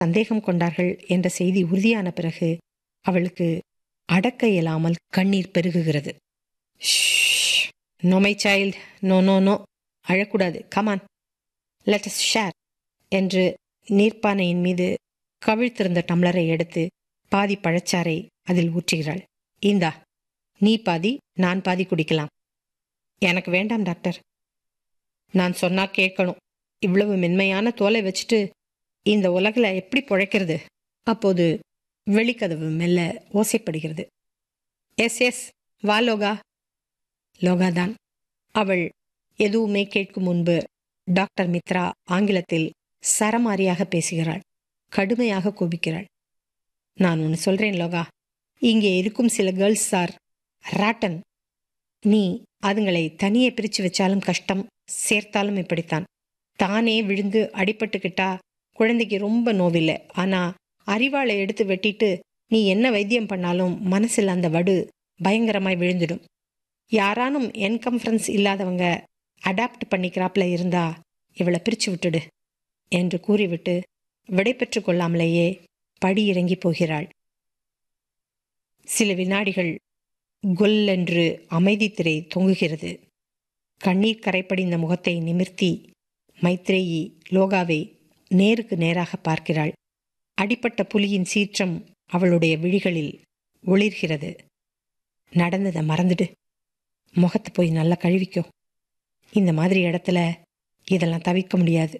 சந்தேகம் கொண்டார்கள் என்ற செய்தி உறுதியான பிறகு அவளுக்கு அடக்க இயலாமல் கண்ணீர் பெருகுகிறது no my child no no no அழக்கூடாது கமான் லெட் அஸ் ஷேர் என்று நீர்ப்பானையின் மீது கவிழ்த்திருந்த டம்ளரை எடுத்து பாதி பழச்சாறை அதில் ஊற்றுகிறாள் இந்தா நீ பாதி நான் பாதி குடிக்கலாம் எனக்கு வேண்டாம் டாக்டர் நான் சொன்னா கேட்கணும் இவ்வளவு மென்மையான தோலை வச்சுட்டு இந்த உலகில் எப்படி பிழைக்கிறது அப்போது வெளிக்கதவு மெல்ல ஓசைப்படுகிறது எஸ் எஸ் வா லோகா லோகாதான் அவள் எதுவுமே கேட்கும் முன்பு டாக்டர் மித்ரா ஆங்கிலத்தில் சரமாரியாக பேசுகிறாள் கடுமையாக கோபிக்கிறாள் நான் ஒன்று சொல்றேன் லோகா இங்கே இருக்கும் சில கேர்ள்ஸ் சார் ராட்டன் நீ அதுங்களை தனியே பிரிச்சு வச்சாலும் கஷ்டம் சேர்த்தாலும் இப்படித்தான் தானே விழுந்து அடிபட்டுக்கிட்டா குழந்தைக்கு ரொம்ப நோவில்லை ஆனா அறிவாளை எடுத்து வெட்டிட்டு நீ என்ன வைத்தியம் பண்ணாலும் மனசில் அந்த வடு பயங்கரமாய் விழுந்துடும் யாரானும் என்கம்ஃபரன்ஸ் இல்லாதவங்க அடாப்ட் பண்ணிக்கிறாப்புல இருந்தா இவளை பிரிச்சு விட்டுடு என்று கூறிவிட்டு விடை பெற்றுக் கொள்ளாமலேயே படி இறங்கி போகிறாள் சில வினாடிகள் கொல் என்று அமைதி திரை தொங்குகிறது கண்ணீர் கரைப்படிந்த முகத்தை நிமிர்த்தி மைத்ரேயி லோகாவை நேருக்கு நேராக பார்க்கிறாள் அடிப்பட்ட புலியின் சீற்றம் அவளுடைய விழிகளில் ஒளிர்கிறது நடந்ததை மறந்துடு முகத்தை போய் நல்லா கழுவிக்கோ இந்த மாதிரி இடத்துல இதெல்லாம் தவிர்க்க முடியாது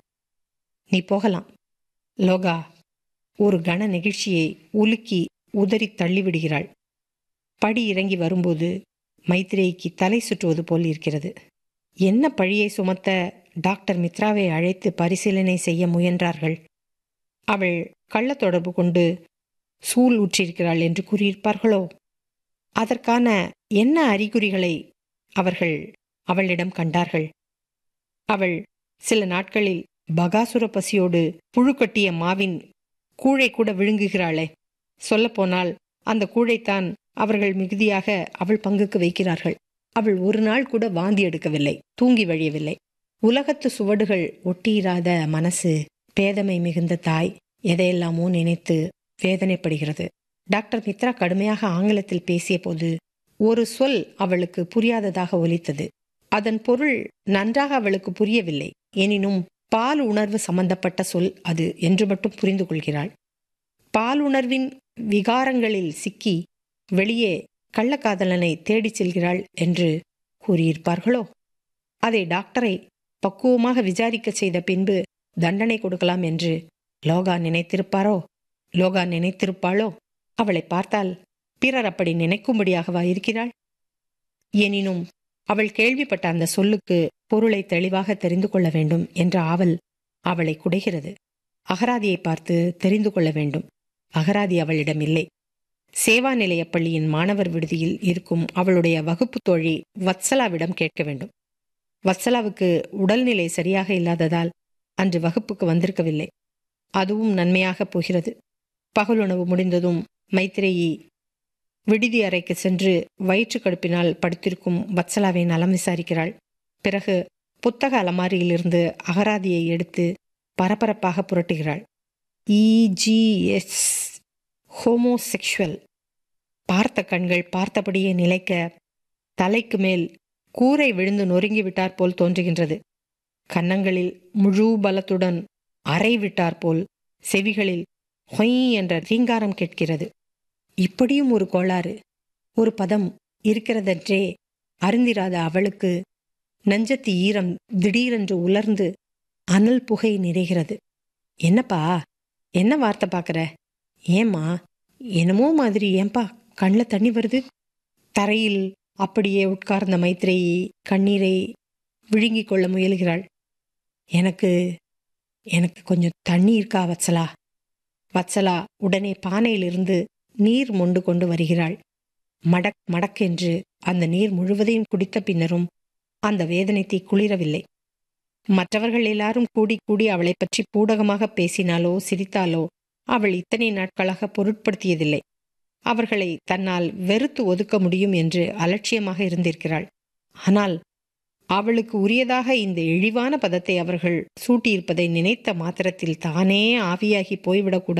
நீ போகலாம் லோகா ஒரு கன நெகிழ்ச்சியை உலுக்கி உதறி தள்ளிவிடுகிறாள் படி இறங்கி வரும்போது மைத்ரேயிக்கு தலை சுற்றுவது போல் இருக்கிறது என்ன பழியை சுமத்த டாக்டர் மித்ராவை அழைத்து பரிசீலனை செய்ய முயன்றார்கள் அவள் கள்ள தொடர்பு கொண்டு சூல் ஊற்றிருக்கிறாள் என்று கூறியிருப்பார்களோ அதற்கான என்ன அறிகுறிகளை அவர்கள் அவளிடம் கண்டார்கள் அவள் சில நாட்களில் பகாசுர பசியோடு புழுக்கட்டிய மாவின் கூழை கூட விழுங்குகிறாளே சொல்லப்போனால் அந்த கூழைத்தான் அவர்கள் மிகுதியாக அவள் பங்குக்கு வைக்கிறார்கள் அவள் ஒரு நாள் கூட வாந்தி எடுக்கவில்லை தூங்கி வழியவில்லை உலகத்து சுவடுகள் ஒட்டியிராத மனசு பேதமை மிகுந்த தாய் எதையெல்லாமோ நினைத்து வேதனைப்படுகிறது டாக்டர் மித்ரா கடுமையாக ஆங்கிலத்தில் பேசிய போது ஒரு சொல் அவளுக்கு புரியாததாக ஒலித்தது அதன் பொருள் நன்றாக அவளுக்கு புரியவில்லை எனினும் பால் உணர்வு சம்பந்தப்பட்ட சொல் அது என்று மட்டும் புரிந்து கொள்கிறாள் பால் உணர்வின் விகாரங்களில் சிக்கி வெளியே கள்ளக்காதலனை தேடிச் செல்கிறாள் என்று கூறியிருப்பார்களோ அதை டாக்டரை பக்குவமாக விசாரிக்க செய்த பின்பு தண்டனை கொடுக்கலாம் என்று லோகா நினைத்திருப்பாரோ லோகா நினைத்திருப்பாளோ அவளை பார்த்தால் பிறர் அப்படி நினைக்கும்படியாகவா இருக்கிறாள் எனினும் அவள் கேள்விப்பட்ட அந்த சொல்லுக்கு பொருளை தெளிவாக தெரிந்து கொள்ள வேண்டும் என்ற ஆவல் அவளை குடைகிறது அகராதியை பார்த்து தெரிந்து கொள்ள வேண்டும் அகராதி அவளிடம் இல்லை சேவா நிலைய பள்ளியின் மாணவர் விடுதியில் இருக்கும் அவளுடைய வகுப்பு தோழி வத்சலாவிடம் கேட்க வேண்டும் வத்சலாவுக்கு உடல்நிலை சரியாக இல்லாததால் அன்று வகுப்புக்கு வந்திருக்கவில்லை அதுவும் நன்மையாக போகிறது பகலுணவு முடிந்ததும் மைத்ரேயி விடுதி அறைக்கு சென்று வயிற்று கடுப்பினால் படுத்திருக்கும் வத்சலாவை நலம் விசாரிக்கிறாள் பிறகு புத்தக அலமாரியிலிருந்து அகராதியை எடுத்து பரபரப்பாக புரட்டுகிறாள் இஜிஎஸ் ஹோமோசெக்ஷுவல் பார்த்த கண்கள் பார்த்தபடியே நிலைக்க தலைக்கு மேல் கூரை விழுந்து நொறுங்கி விட்டார் போல் தோன்றுகின்றது கன்னங்களில் முழு பலத்துடன் அறை விட்டார் போல் செவிகளில் ஹொய் என்ற ரீங்காரம் கேட்கிறது இப்படியும் ஒரு கோளாறு ஒரு பதம் இருக்கிறதென்றே அருந்திராத அவளுக்கு நஞ்சத்து ஈரம் திடீரென்று உலர்ந்து அனல் புகை நிறைகிறது என்னப்பா என்ன வார்த்தை பார்க்குற ஏம்மா என்னமோ மாதிரி ஏன்பா கண்ணில் தண்ணி வருது தரையில் அப்படியே உட்கார்ந்த மைத்ரேயி கண்ணீரை விழுங்கிக் கொள்ள முயல்கிறாள் எனக்கு எனக்கு கொஞ்சம் தண்ணி இருக்கா வத்சலா வத்சலா உடனே பானையிலிருந்து நீர் மொண்டு கொண்டு வருகிறாள் மடக் மடக்கென்று அந்த நீர் முழுவதையும் குடித்த பின்னரும் அந்த வேதனை தீ குளிரவில்லை மற்றவர்கள் எல்லாரும் கூடி கூடி அவளை பற்றி பூடகமாக பேசினாலோ சிரித்தாலோ அவள் இத்தனை நாட்களாக பொருட்படுத்தியதில்லை அவர்களை தன்னால் வெறுத்து ஒதுக்க முடியும் என்று அலட்சியமாக இருந்திருக்கிறாள் ஆனால் அவளுக்கு உரியதாக இந்த இழிவான பதத்தை அவர்கள் சூட்டியிருப்பதை நினைத்த மாத்திரத்தில் தானே ஆவியாகி போய்விடக்கூடாது